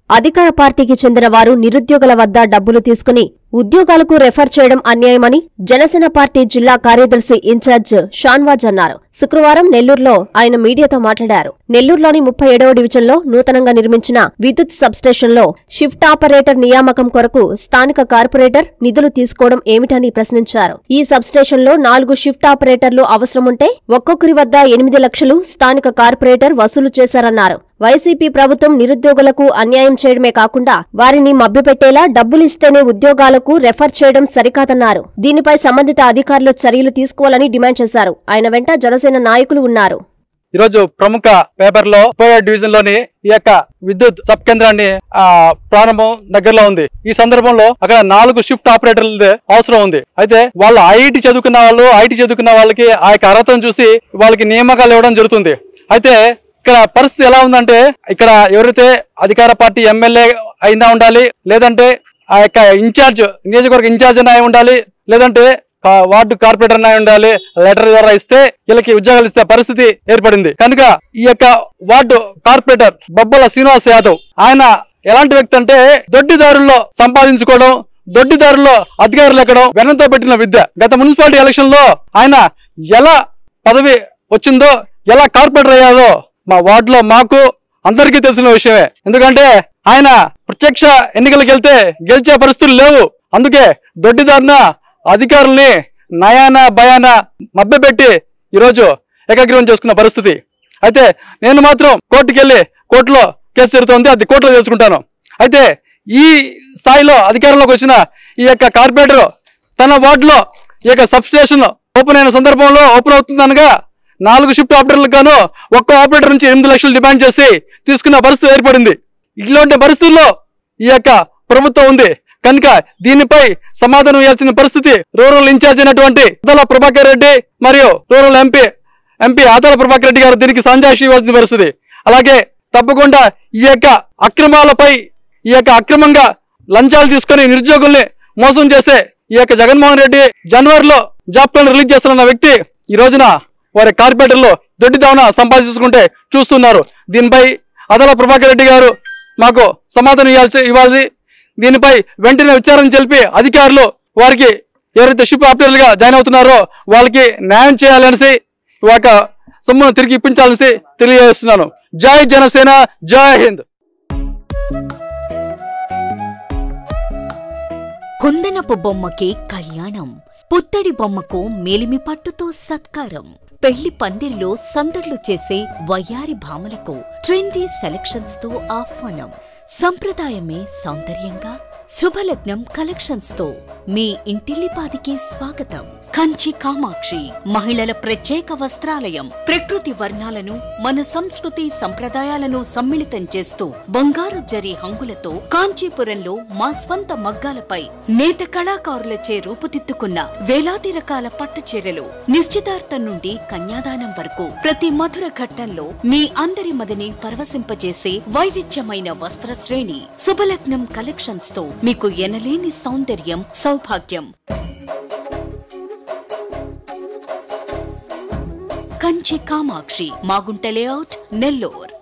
అధికార పార్టీకి చెందిన వారు నిరుద్యోగుల వద్ద డబ్బులు తీసుకుని ఉద్యోగాలకు రెఫర్ చేయడం అన్యాయమని జనసేన పార్టీ జిల్లా కార్యదర్శి ఇన్ఛార్జ్ షాన్వాజ్ అన్నారు శుక్రవారం నెల్లూరులో ఆయన మీడియాతో మాట్లాడారు నెల్లూరులోని ముప్పై ఏడవ డివిజన్లో నూతనంగా నిర్మించిన విద్యుత్ సబ్స్టేషన్లో షిఫ్ట్ ఆపరేటర్ నియామకం కొరకు స్థానిక కార్పొరేటర్ నిధులు తీసుకోవడం ఏమిటని ప్రశ్నించారు ఈ సబ్స్టేషన్లో నాలుగు షిఫ్ట్ ఆపరేటర్లు అవసరముంటే ఒక్కొక్కరి వద్ద ఎనిమిది లక్షలు స్థానిక కార్పొరేటర్ వసూలు చేశారన్నారు వైసీపీ ప్రభుత్వం నిరుద్యోగులకు అన్యాయం చేయడమే కాకుండా వారిని మభ్యపెట్టేలా డబ్బులిస్తేనే ఉద్యోగాలకు రెఫర్ చేయడం సరికాదన్నారు దీనిపై సంబంధిత అధికారులు చర్యలు తీసుకోవాలని డిమాండ్ చేశారు ఆయన వెంట జనసేన నాయకులు ఉన్నారు ఈరోజు ప్రముఖ పేపర్ లో ముప్పై డివిజన్ లోని ఈ యొక్క విద్యుత్ సబ్ కేంద్రాన్ని ఆ, ప్రారంభం దగ్గరలో ఉంది ఈ సందర్భంలో అక్కడ నాలుగు షిఫ్ట్ ఆపరేటర్ల అవసరం ఉంది అయితే వాళ్ళు ఐఐటి చదువుకున్న వాళ్ళు ఐటీ చదువుకున్న వాళ్ళకి ఆ యొక్క అర్హతను చూసి వాళ్ళకి నియామకాలు ఇవ్వడం జరుగుతుంది అయితే ఇక్కడ పరిస్థితి ఎలా ఉందంటే ఇక్కడ ఎవరైతే అధికార పార్టీ ఎమ్మెల్యే అయినా ఉండాలి లేదంటే ఆ యొక్క ఇన్ఛార్జ్ నియోజకవర్గ ఇన్ఛార్జ్ అయినా అయి ఉండాలి లేదంటే కా- వార్డు కార్పొరేటర్ అయినా ఉండాలి లెటర్ ద్వారా ఇస్తే వీళ్ళకి ఉద్యోగాలు ఇస్తే పరిస్థితి ఏర్పడింది కనుక ఈ యొక్క వార్డు కార్పొరేటర్ బొబ్బల శ్రీనివాస్ యాదవ్ ఆయన ఎలాంటి వ్యక్తి అంటే దొడ్డిదారుల్లో సంపాదించుకోవడం దొడ్డిదారుల్లో అధికారులు ఎక్కడం వెనంతో పెట్టిన విద్య గత మున్సిపాలిటీ ఎలక్షన్ లో ఆయన ఎలా పదవి వచ్చిందో ఎలా కార్పొరేటర్ అయ్యాదో మా వార్డులో మాకు అందరికీ తెలిసిన విషయమే ఎందుకంటే ఆయన ప్రత్యక్ష ఎన్నికలకు వెళ్తే గెలిచే పరిస్థితులు లేవు అందుకే దొడ్డిదారిన అధికారుల్ని నయాన భయాన మభ్యపెట్టి ఈరోజు ఏకగ్రీవం చేసుకున్న పరిస్థితి అయితే నేను మాత్రం కోర్టుకి వెళ్ళి కోర్టులో కేసు జరుగుతుంది అది కోర్టులో తెలుసుకుంటాను అయితే ఈ స్థాయిలో అధికారంలోకి వచ్చిన ఈ యొక్క కార్పొరేటర్ తన వార్డులో ఈ యొక్క సబ్ స్టేషన్ ఓపెన్ అయిన సందర్భంలో ఓపెన్ అవుతుందనగా నాలుగు షిఫ్ట్ ఆపరేటర్లకు గాను ఒక్క ఆపరేటర్ నుంచి ఎనిమిది లక్షలు డిమాండ్ చేసి తీసుకున్న పరిస్థితి ఏర్పడింది ఇట్లాంటి పరిస్థితుల్లో ఈ యొక్క ప్రభుత్వం ఉంది కనుక దీనిపై సమాధానం ఇవ్వాల్సిన పరిస్థితి రూరల్ ఇన్ఛార్జ్ అయినటువంటి అదల ప్రభాకర్ రెడ్డి మరియు rural MP MP Adala Prabhakar Reddy గారు దీనికి సంజాయిషి ఇవ్వాల్సిన పరిస్థితి అలాగే తప్పకుండా ఈ యొక్క అక్రమాలపై ఈ యొక్క అక్రమంగా లంచాలు తీసుకొని నిరుద్యోగుల్ని మోసం చేసే ఈ యొక్క జగన్మోహన్ రెడ్డి జనవరిలో జాబ్ ప్లాన్ రిలీజ్ చేస్తున్న వ్యక్తి ఈ రోజున వారి కార్పొరేటర్లో దొడ్డిదావన సంపాదించుకుంటే చూస్తున్నారు దీనిపై అదల ప్రభాకర్ రెడ్డి గారు మాకు సమాధానం ఇవ్వాల్సి ఇవ్వాలి దీనిపై వెంటనే విచారణ తెలిపి అధికారులు వారికి ఎవరైతే షిప్ ఆపరేటర్లుగా జాయిన్ అవుతున్నారో వాళ్ళకి న్యాయం చేయాలనేసి ఒక సొమ్మును తిరిగి ఇప్పించాలనేసి తెలియజేస్తున్నాను జై జనసేన జై హింద్ కుందనపు బొమ్మకి కళ్యాణం పుత్తడి బొమ్మకు మేలిమి పట్టుతో సత్కారం పెళ్లి పందిర్లో సందడ్లు చేసే వయ్యారి భామలకు ట్రెండీ సెలక్షన్స్ తో ఆహ్వానం సంప్రదాయమే సౌందర్యంగా శుభలగ్నం కలెక్షన్స్ తో మీ ఇంటిల్లిపాదికి స్వాగతం కంచి కామాక్షి మహిళల ప్రత్యేక వస్త్రాలయం ప్రకృతి వర్ణాలను మన సంస్కృతి సంప్రదాయాలను సమ్మిళితం చేస్తూ బంగారు జరి హంగులతో కాంచీపురంలో మా స్వంత మగ్గాలపై నేత కళాకారులచే రూపుదిద్దుకున్న వేలాది రకాల పట్టు చీరలు నిశ్చితార్థం నుండి కన్యాదానం వరకు ప్రతి మధుర ఘట్టంలో మీ అందరి మదిని పరవశింపజేసే వైవిధ్యమైన వస్త్ర శ్రేణి శుభలగ్నం కలెక్షన్స్ తో మీకు ఎనలేని సౌందర్యం సౌభాగ్యం కంచి కామాక్షి మాగుంట లేఅవుట్ నెల్లూర్